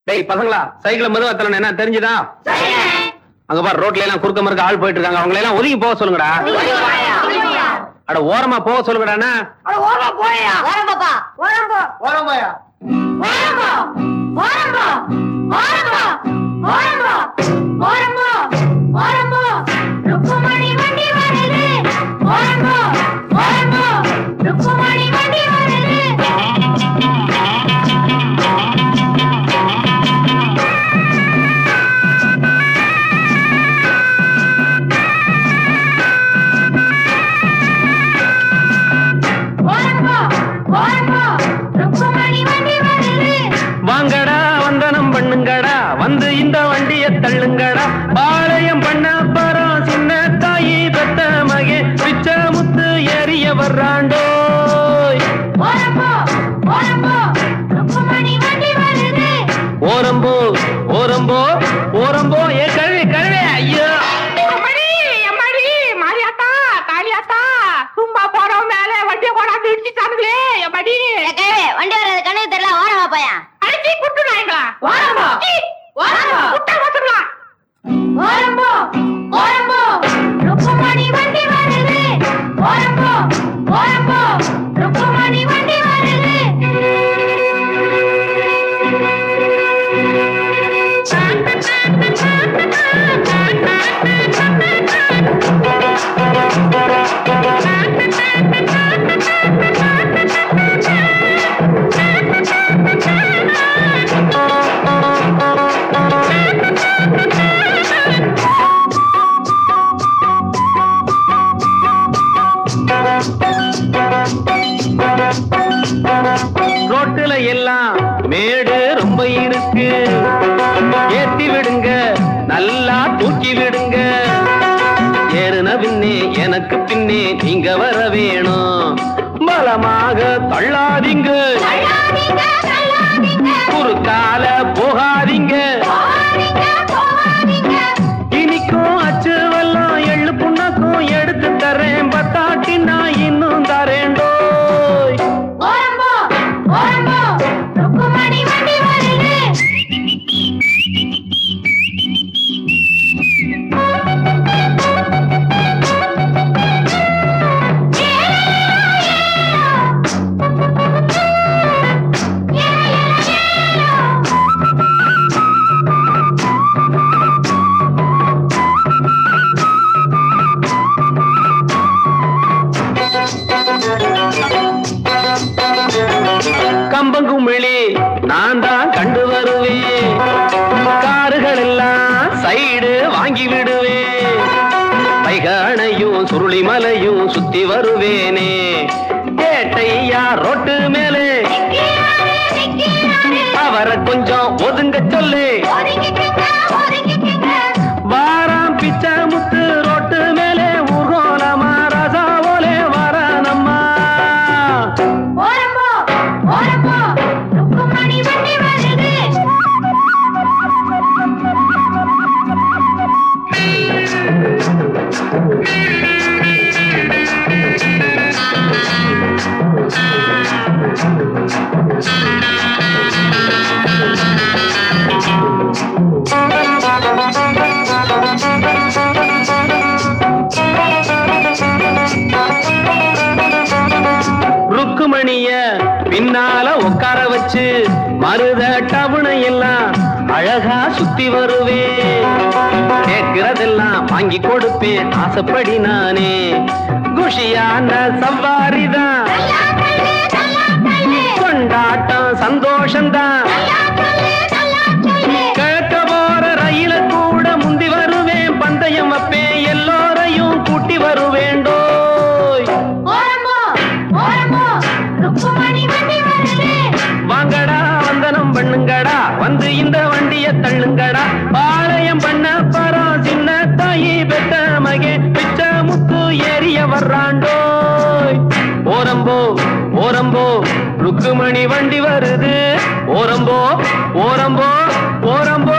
டேய் பசங்களா சைக்கிள் மெதுவா தரணும் என்ன தெரிஞ்சுதா அங்க பாரு ரோட்ல எல்லாம் குறுக்க மறுக்க ஆள் போயிட்டு இருக்காங்க அவங்களை எல்லாம் ஒதுங்கி போக சொல்லுங்கடா அட ஓரமா போக சொல்லுங்கடா வரம்பப்பா வரம்போ ஓரமாயா வரம்போ வரம்போ வரம்போ வரம்போ வரம்போ வரம்போ ருக்குமணி வண்டி வருது வரம்போ வரம்போ ருக்குமணி வண்டி வருது வரம்போ வரம்போ ருக்குமணி வண்டி வருது வாங்கடா வந்தனம் பண்ணுங்கடா வந்து இந்த வண்டிய தள்ளுங்கடா பாளையம் பண்ண பரம் சின்ன தாயி பெத்த மகே பிச்ச முத்து ஏறிய வர்றாண்டோய் வரம்போ வரம்போ ருக்குமணி வண்டி வருது ஓரம்போ ஓரம்போ ஓரம்போ ஏ கழுவி கழுவி ஐயோ அம்மாடி அம்மாடி மாரியாத்தா காளியாத்தா சும்மா போறோம் மேல வண்டியை கொண்டாந்து இடிச்சுட்டானுங்களே அம்மாடி கேவே வண்டி வர்றது கண்ணுக்கு தெரியல ஓரமா பையா அடிச்சு குட்டு நாய்ங்களா வாரம்போ. வாரம்போ. குட்டை வச்சுக்கலாம் வரம்போ வரம்போ ருக்குமணி வண்டி வருது வரம்போ வரம்போ ருக்குமணி வண்டி வருது ரோட்டுல எல்லாம் மேடு ரொம்ப இருக்கு ஏத்தி விடுங்க நல்லா தூக்கி விடுங்க ஏறுன பின்னே எனக்கு பின்னே நீங்க வர வேணும் பலமாக தள்ளாதீங்க தள்ளாதீங்க தள்ளாதீங்க குறுக்கால போகாதீங்க போகாதீங்க போகாதீங்க இனிக்கும் அச்சு வெல்லம் எள்ளு புண்ணாக்கும் எடுத்து தரேன் பத்தாட்டி நான் இன்னும் தரேன்டோய் வரம்போ வரம்போ ருக்குமணி வண்டி வருது கம்பங்குமிழி நான் தான் கண்டு வருவேன் காருகள் எல்லாம் சைடு வாங்கி விடுவேன் வைகானையும் சுருளி மலையும் சுத்தி வருவேனே கேட்டையா ரோட்டு மேலே நிக்கிறாரு, நிக்கிறாரு. அவரை கொஞ்சம் ஒதுங்க சொல்லு ஒதுங்கிக்கங்க, ஒதுங்கிக்கங்க. வாராம் பிச்சை முத்து ரோட்டு மேலே ஊர்கோலமா ரசாவோலே வரானம்மா ஓரம்போ, ஓரம்போ, ருக்குமணி வண்டி வருது. ருக்குமணிய பின்னால உட்கார வச்சு மருத டவுனை எல்லாம் அழகா சுத்தி வருவேன் கேட்கிறதெல்லாம் வாங்கி கொடுப்பேன் ஆசைப்படி நானே குஷியான சவாரிதான் நல்லா தள்ளு, நல்லா தள்ளு. கொண்டாட்டம் சந்தோஷம்தான் நல்லா தள்ளு, நல்லா தள்ளு. கிழக்க போற ரயில கூட முந்தி வருவேன் பந்தயம் வைப்பேன் எல்லோரையும் கூட்டி வருவேண்டோய் ஓரம்போ, ஓரம்போ, ருக்குமணி வண்டி வருது. வாங்கடா வந்தனம் பண்ணுங்கடா வந்து இந்த வண்டிய தள்ளுங்கடா பாளையம் பண்ண பரம் சின்ன தாயி பெத்த மகே பிச்ச முத்து ஏறிய வர்றாண்டோய் ஓரம்போ ஓரம்போ ருக்குமணி வண்டி வருது ஓரம்போ ஓரம்போ ஓரம்போ